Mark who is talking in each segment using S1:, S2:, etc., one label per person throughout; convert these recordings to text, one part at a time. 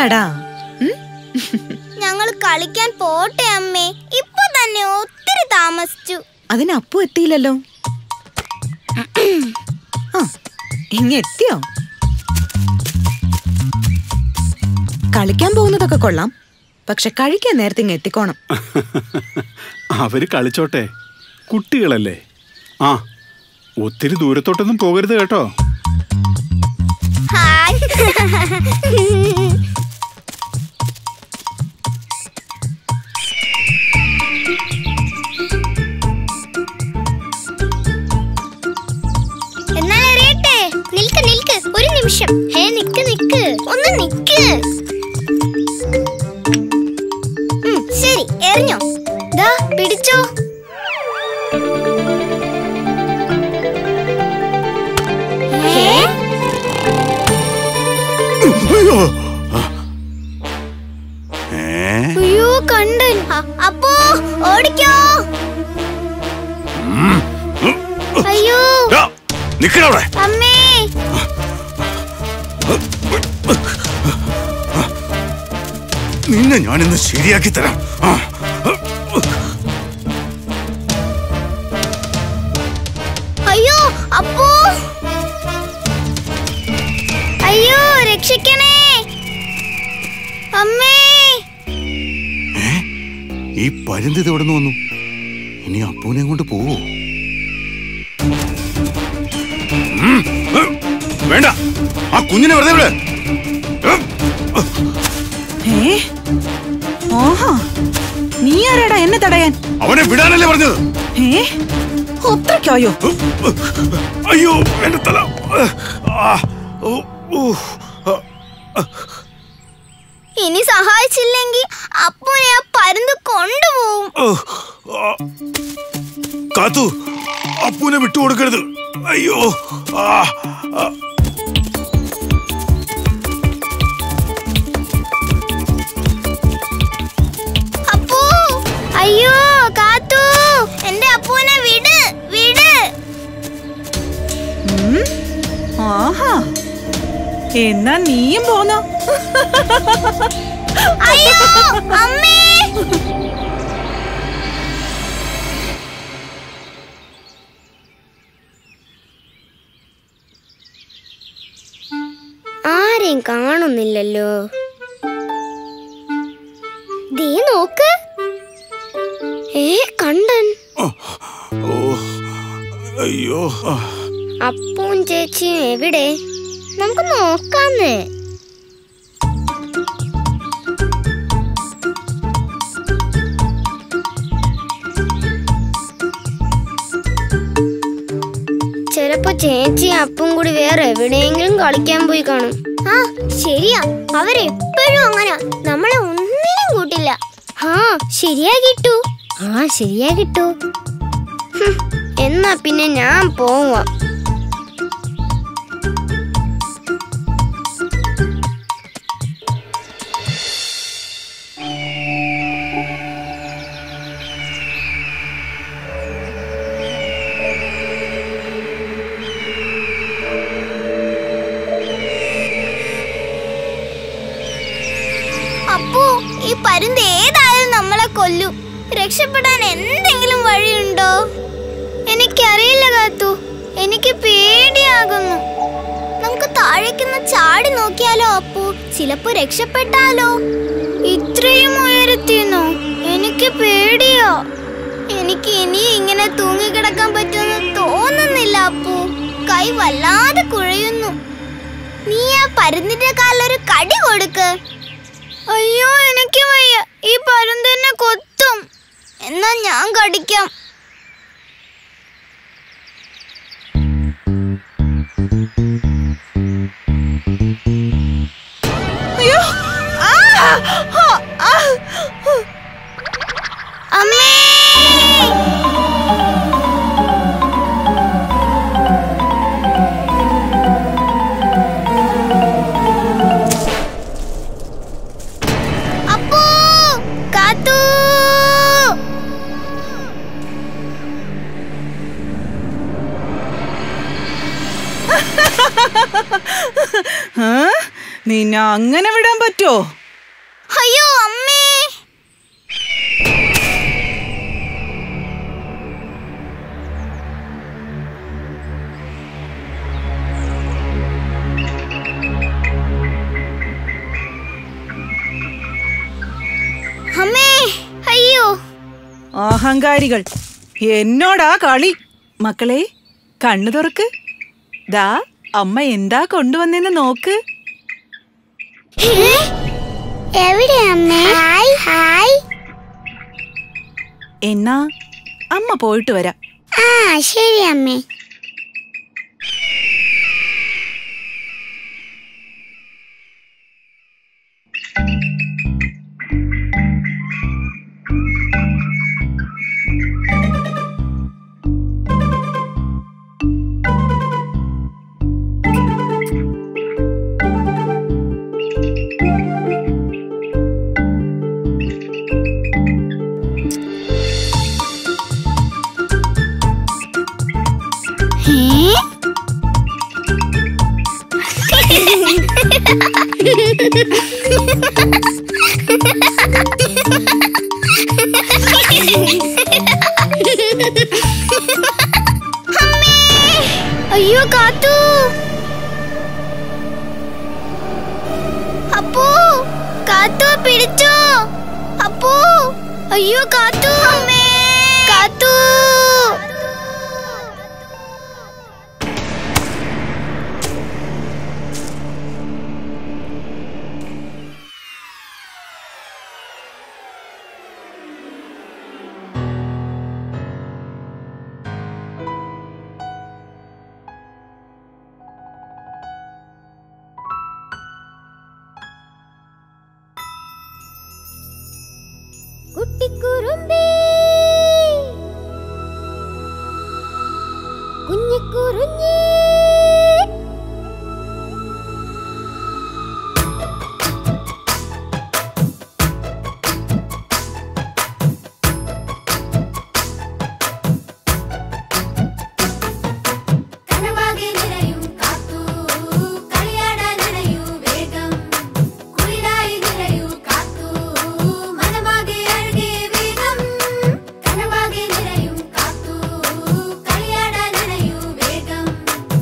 S1: എന്താടാ ഉം?
S2: ഞങ്ങൾ കളിക്കാൻ പോട്ടെ അമ്മേ ഇപ്പൊ തന്നെ ഒത്തിരി താമസിച്ചു
S1: അതിന് അപ്പു എത്തിയില്ലല്ലോ ആ ഇങ്ങ എത്തിയോ കളിക്കാൻ പോകുന്നതൊക്കെ കൊള്ളാം പക്ഷെ കഴിക്കാൻ നേരത്തെ ഇങ്ങ് എത്തിക്കോണം
S3: അവര് കളിച്ചോട്ടെ കുട്ടികളല്ലേ ആ ഒത്തിരി ദൂരത്തോട്ടൊന്നും പോകരുത് കേട്ടോ
S2: ഹായ് എന്നാൽ അറിയട്ടെ നിൽക്ക് നിൽക്ക് ഒരു നിമിഷം ഹേ നിക്ക് നിക്ക് ഒന്ന് നിക്ക് ഉം, ശരി എറിഞ്ഞോ ദാ പിടിച്ചോ ഏ
S3: അയ്യോ ഏ
S2: അയ്യോ കണ്ടൻ അ- അപ്പോ ഓടിക്കോ അയ്യോ
S3: ആ, നിക്കണവിടെ
S2: അമ്മേ
S3: നിന്നെ ഞാനിന്ന് ശരിയാക്കി തരാം ആ,
S2: അയ്യോ അപ്പോ അയ്യോ രക്ഷിക്കണേ അമ്മേ
S3: ഈ പരുന്ത് ഇത് എവിടെ നിന്ന് വന്നു ഇനി അപ്പൂനെ കൊണ്ട് പോവോ ഉം, ഉം, വേണ്ട ആ കുഞ്ഞിനെ വെറുതെ വിട് ഉം,
S1: ഏ ഓഹാ നീ ആരാടാ എന്നെ തടയാൻ
S3: അവനെ വിടാനല്ലേ പറഞ്ഞത്
S1: ഏ അത്രയ്ക്കായോ
S3: ഉം, ഉം, അയ്യോ എന്റെ തല ആ, ഓ, ഊ, ആ,
S2: ഇനി സഹായിച്ചില്ലെങ്കിൽ അപ്പൂനെ ആ പരുന്ത് കൊണ്ടുപോകും
S3: ഓ, ആ. കാത്തു അപ്പൂനെ വിട്ടുകൊടുക്കരുത് അയ്യോ ആ, ആ.
S2: അപ്പൂ അയ്യോ കാത്തു എന്റെ അപ്പൂനെ വിട് വിട്
S1: ഉം? ആഹാ എന്നാ നീയും പോന്നോ
S2: അയ്യോ അമ്മേ ആരെയും കാണുന്നില്ലല്ലോ ദേ നോക്ക് ഏ കണ്ടൻ
S3: ഓ അയ്യോ ആ.
S2: അപ്പവും ചേച്ചിയും എവിടെ നമുക്ക് നോക്കാന്ന് ചിലപ്പോ ചേച്ചി അപ്പും കൂടി വേറെ എവിടെയെങ്കിലും കളിക്കാൻ പോയി കാണും ആ ശരിയാ അവരെപ്പോഴും അങ്ങനെ നമ്മളെ ഒന്നിനും കൂട്ടില്ല ആ ശരിയാ കിട്ടു ആ ശരിയാ കിട്ടു ഹും, എന്നാ പിന്നെ ഞാൻ പോവാം അപ്പോ ഈ പരുന്ത് ഏതായാലും നമ്മളെ കൊല്ലും രക്ഷപ്പെടാൻ എന്തെങ്കിലും വഴിയുണ്ടോ എനിക്കറിയില്ല കാത്തു എനിക്ക് പേടിയാകുന്നു നമുക്ക് താഴേക്കൊന്ന് ചാടി നോക്കിയാലോ അപ്പു ചിലപ്പോ രക്ഷപ്പെട്ടാലോ ഇത്രയും ഉയരത്തിന്നോ എനിക്ക് പേടിയോ എനിക്ക് ഇനി ഇങ്ങനെ തൂങ്ങിക്കിടക്കാൻ പറ്റുമെന്ന് തോന്നുന്നില്ല അപ്പു കൈ വല്ലാതെ കുഴയുന്നു നീ ആ പരുന്തിന്റെ കാലൊരു കടി കൊടുക്ക് അയ്യോ എനിക്ക് വയ്യ ഈ പരുന്തെന്നെ കൊത്തും എന്നാ ഞാൻ കടിക്കാം
S1: അയ്യോ ആ! ആ! ആ!
S2: അമ്മേ അപ്പൂ കാത്തു
S1: ആ?
S4: നിന്നെ അങ്ങനെ വിടാൻ പറ്റുമോ
S2: അയ്യോ അമ്മേ അമ്മേ അയ്യോ
S4: അഹങ്കാരികൾ എന്നോടാ കളി മക്കളെ കണ്ണു തുറക്ക് ദാ അമ്മ എന്താ കൊണ്ടുവന്നെന്ന് നോക്ക്
S2: എവിടെ അമ്മേ ഹായ് ഹായ്
S4: എന്നാ അമ്മ പോയിട്ട് വരാം
S2: ആ ശരി അമ്മേ അയ്യോ കാത്തു അപ്പു കാത്തു പിടിച്ചോ അപ്പു അയ്യോ കാത്തു കാത്തു കുട്ടിക്കുറുമ്പി കുഞ്ഞിക്കുറുഞ്ഞി
S5: കനവാകെ നിറയും കാത്തു കളിയാടാനണയൂ വേഗം കുളിരായി നിറയൂ കാത്തു മനമാകെ അഴകേ വേഗം കനവാകെ നിറയും കാത്തു കളിയാടാനണയൂ വേഗം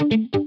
S2: ആ